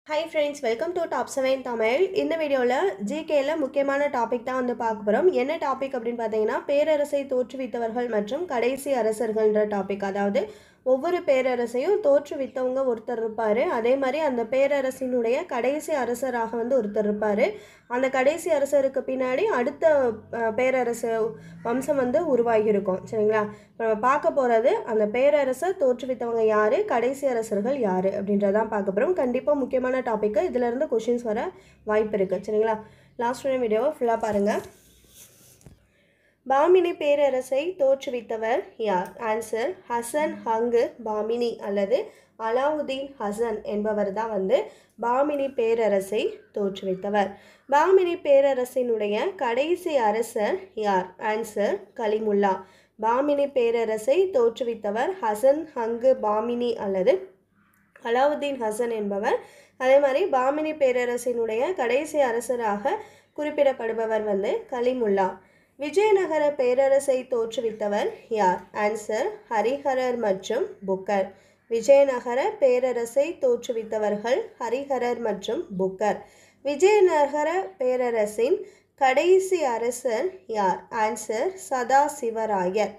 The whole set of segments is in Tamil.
high friends welcome to top seven Tamil இந்த வீடியோவில் ஜிகேல முக்கியமான டாபிக் தான் வந்து பார்க்க போகிறோம் என்ன டாபிக் அப்படின்னு பார்த்தீங்கன்னா பேரரசை தோற்றுவித்தவர்கள் மற்றும் கடைசி அரசர்கள்ன்ற டாபிக் அதாவது ஒவ்வொரு பேரரசையும் தோற்றுவித்தவங்க ஒருத்தர் இருப்பார் அதே மாதிரி அந்த பேரரசினுடைய கடைசி அரசராக வந்து ஒருத்தர் இருப்பார் அந்த கடைசி அரசருக்கு பின்னாடி அடுத்த அஹ், பேரரசு வம்சம் வந்து உருவாகி இருக்கும் சரிங்களா இப்போ நம்ம பார்க்க போகிறது அந்த பேரரசை தோற்றுவித்தவங்க யார் கடைசி அரசர்கள் யார் அப்படின்றதான் பார்க்க போகிறோம் கண்டிப்பாக முக்கியமான டாப்பிக்கு இதிலிருந்து கொஷின்ஸ் வர வாய்ப்பு இருக்குது சரிங்களா லாஸ்ட் வீடியோவை ஃபுல்லாக பாருங்கள் பாமினி பேரரசை தோற்றுவித்தவர் யார் ஆன்சர் ஹசன் ஹங்கு பாமினி அல்லது அலாவுதீன் ஹசன் என்பவர் தான் வந்து பாமினி பேரரசை தோற்றுவித்தவர் பாமினி பேரரசினுடைய கடைசி அரசர் யார் ஆன்சர் கலிமுல்லா பாமினி பேரரசை தோற்றுவித்தவர் ஹசன் ஹங்கு பாமினி அல்லது அலாவுதீன் ஹசன் என்பவர் அதே மாதிரி பாமினி பேரரசினுடைய கடைசி அரசராக குறிப்பிடப்படுபவர் வந்து கலிமுல்லா விஜயநகர பேரரசை தோற்றுவித்தவர் யார் ஆன்சர் ஹரிஹரர் மற்றும் புக்கர் விஜயநகர பேரரசை தோற்றுவித்தவர்கள் ஹரிஹரர் மற்றும் புக்கர் விஜயநகர பேரரசின் கடைசி அரசர் யார் ஆன்சர் சதாசிவராயர்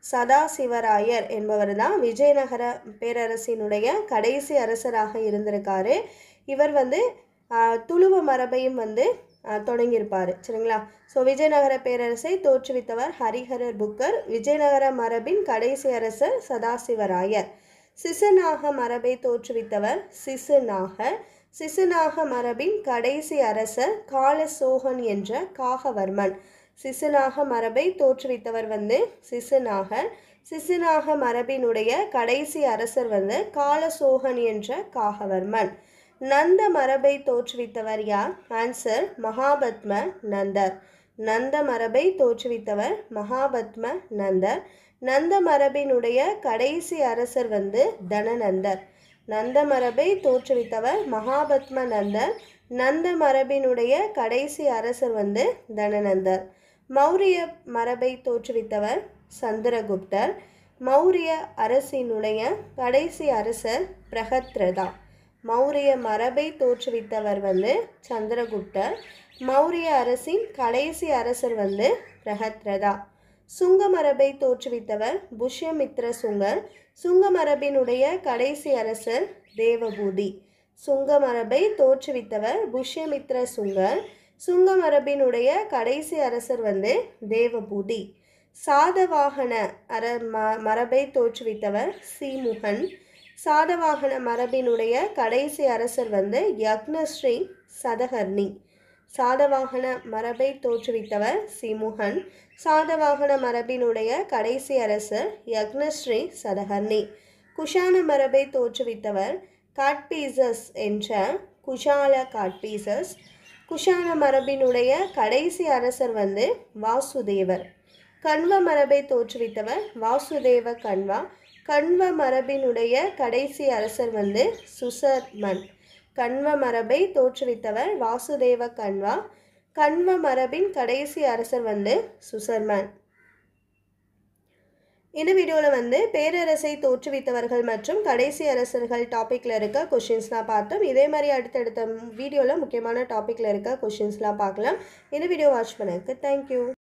சதாசிவராயர் என்பவர் தான் விஜயநகர பேரரசினுடைய கடைசி அரசராக இருந்திருக்காரு இவர் வந்து ஆஹ், துளுவ மரபையும் வந்து ஆஹ், தொடங்கியிருப்பார் சரிங்களா ஸோ விஜயநகர பேரரசை தோற்றுவித்தவர் ஹரிஹரர் புக்கர் விஜயநகர மரபின் கடைசி அரசர் சதாசிவராயர் சிசுநாக மரபை தோற்றுவித்தவர் சிசுநாகர் சிசுநாக மரபின் கடைசி அரசர் காலசோகன் என்ற காகவர்மன் சிசுநாக மரபை தோற்றுவித்தவர் வந்து சிசுநாகர் சிசுநாக மரபினுடைய கடைசி அரசர் வந்து காலசோகன் என்ற காகவர்மன் நந்த மரபை தோற்றுவித்தவர் யார் ஆன்சர் மகாபத்ம நந்தர் நந்த மரபை தோற்றுவித்தவர் மகாபத்ம நந்தர் நந்த மரபினுடைய கடைசி அரசர் வந்து தனநந்தர் நந்த மரபை தோற்றுவித்தவர் மகாபத்ம நந்தர் நந்த மரபினுடைய கடைசி அரசர் வந்து தனநந்தர் மௌரிய மரபை தோற்றுவித்தவர் சந்திரகுப்தர் மௌரிய அரசினுடைய கடைசி அரசர் பிரகத்ரதா மௌரிய மரபை தோற்றுவித்தவர் வந்து சந்திரகுப்தர் மௌரிய அரசின் கடைசி அரசர் வந்து பிரகத்ரதா சுங்க மரபை தோற்றுவித்தவர் புஷ்யமித்ர சுங்கர் சுங்க மரபினுடைய கடைசி அரசர் தேவபூதி சுங்க மரபை தோற்றுவித்தவர் புஷ்யமித்ர சுங்கர் சுங்க மரபினுடைய கடைசி அரசர் வந்து தேவபூதி சாதவாகன அர ம மரபை தோற்றுவித்தவர் சீமுகன் சாதவாகன மரபினுடைய கடைசி அரசர் வந்து யக்னஸ்ரீ சதகர்ணி சாதவாகன மரபை தோற்றுவித்தவர் சிமுகன் சாதவாகன மரபினுடைய கடைசி அரசர் யக்னஸ்ரீ சதகர்ணி குஷான மரபை தோற்றுவித்தவர் காட்பீசஸ் என்ற குஷால காட்பீசஸ் குஷான மரபினுடைய கடைசி அரசர் வந்து வாசுதேவர் கண்வ மரபை தோற்றுவித்தவர் வாசுதேவ கண்வா கண்வ மரபினுடைய கடைசி அரசர் வந்து சுசர்மன் கண்வ மரபை தோற்றுவித்தவர் வாசுதேவ கண்வா கண்வ மரபின் கடைசி அரசர் வந்து சுசர்மன் இந்த வீடியோவில் வந்து பேரரசை தோற்றுவித்தவர்கள் மற்றும் கடைசி அரசர்கள் டாப்பிக்கில் இருக்க கொஷின்ஸ்லாம் பார்த்தோம் இதே மாதிரி அடுத்தடுத்த வீடியோவில் முக்கியமான டாப்பிக்கில் இருக்க கொஷின்ஸ்லாம் பார்க்கலாம் இந்த வீடியோ வாட்ச் பண்ணதுக்கு தேங்க்யூ